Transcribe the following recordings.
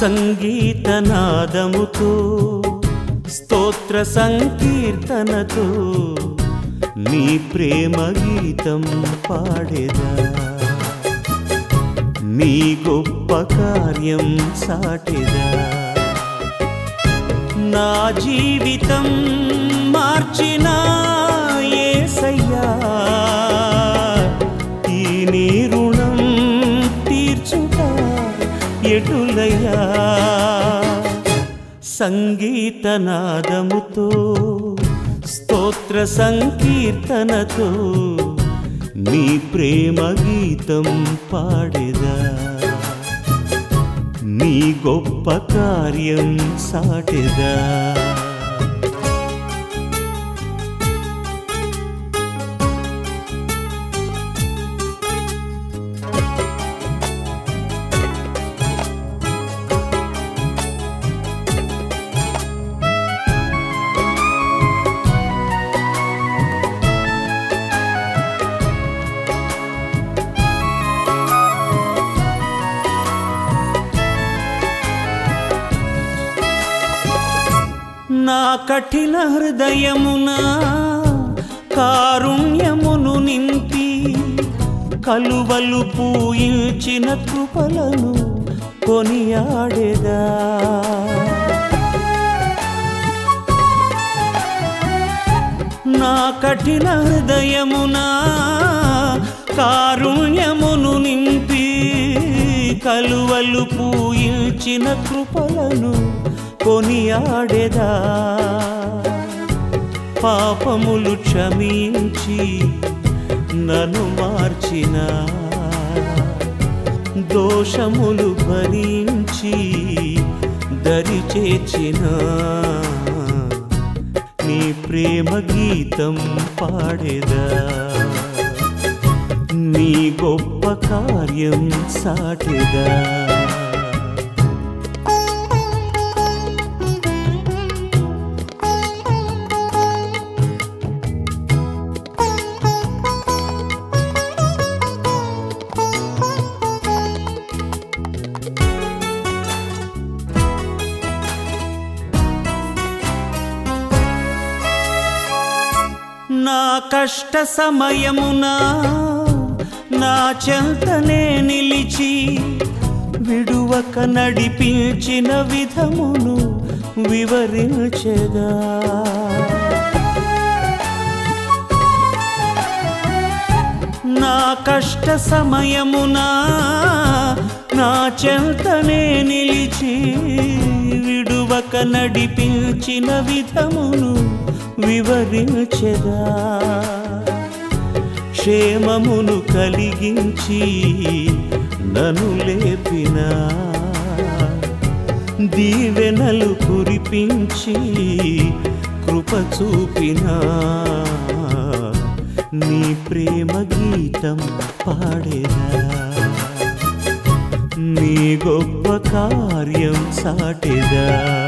సంగీతనాదముతో స్తోత్ర సంకీర్తనతో నీ ప్రేమ గీతం పాడేదా నీ గొప్ప కార్యం సాటెదా నా జీవితం మార్చిన యేసయ్యా ఈ నీ రుణం తీర్చుట ఎటులయ్యా సంగీతనాదముతో స్తోత్ర సంకీర్తనతో నీ ప్రేమ గీతం పాడేదా నీ గొప్ప కార్యం సాటెదా నా కఠిన హృదయమున కారుణ్యమును నింపి కలువలు పూయించిన కృపలను కొనియాడేదా నా కఠిన హృదయమున కారుణ్యమును నింపి కలువలు పూయించిన కృపలను కొనియాడేదా పాపములు క్షమించి నన్ను మార్చిన దోషములు భరించి దరి చేర్చిన నీ ప్రేమ గీతం పాడేదా నీ గొప్ప కార్యం సాటెదా నా కష్ట సమయమున నా చెంతనే నిలిచి విడువక నడిపించిన విధమును వివరించెదా నా కష్ట సమయమున నా చెంతనే నిలిచి విడువక నడిపించిన విధమును వివరించెదా క్షేమమును కలిగించి నన్ను లేపిన దీవెనలు కురిపించి కృప చూపిన నీ ప్రేమ గీతం పాడేదా నీ గొప్ప కార్యం సాటెదా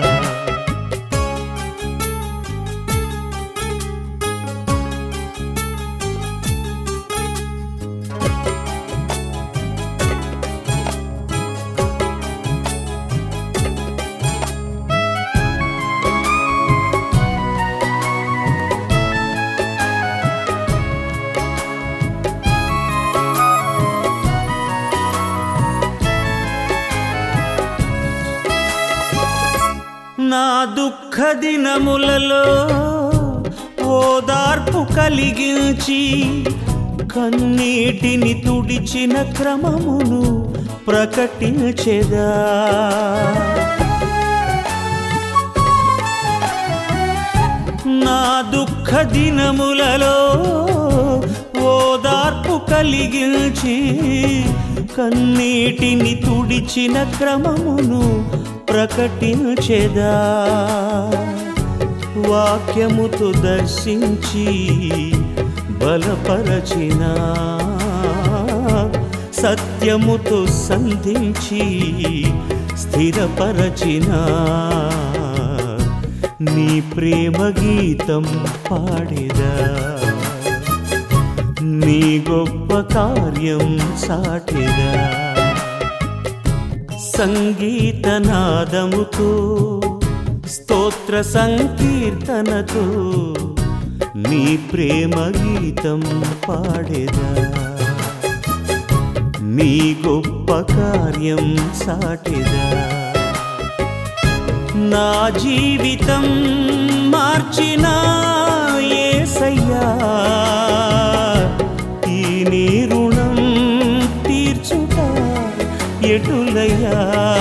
నా దుఃఖ దినములలో ఓదార్పు కలిగించి కన్నీటిని తుడిచిన క్రమమును ప్రకటించెదా నా దుఃఖ దినములలో ఓదార్పు కలిగించి కన్నీటిని తుడిచిన క్రమమును ప్రకటించెదా వాక్యముతో దర్శించి బలపరచిన సత్యముతో సంధించి స్థిరపరచిన నీ ప్రేమ గీతం పాడేదా నీ గొప్ప కార్యం సాటిదా సంగీతనాదముతో స్తోత్ర సంకీర్తనతో నీ ప్రేమ గీతం పాడేదా నీ గొప్ప కార్యం సాటిదా నా జీవితం మార్చిన ఏసయ్యా ఈ నీ రుణం తీర్చుట ఎటులయ్యా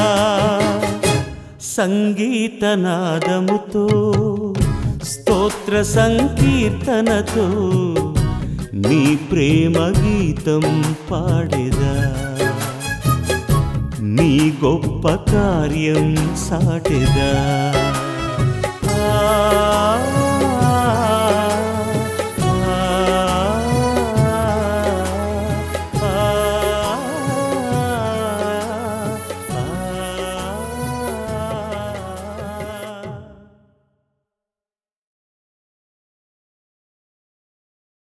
సంగీతనాదముతో స్తోత్ర సంకీర్తనతో నీ ప్రేమ గీతం పాడేదా నీ గొప్ప కార్యం సాటెదా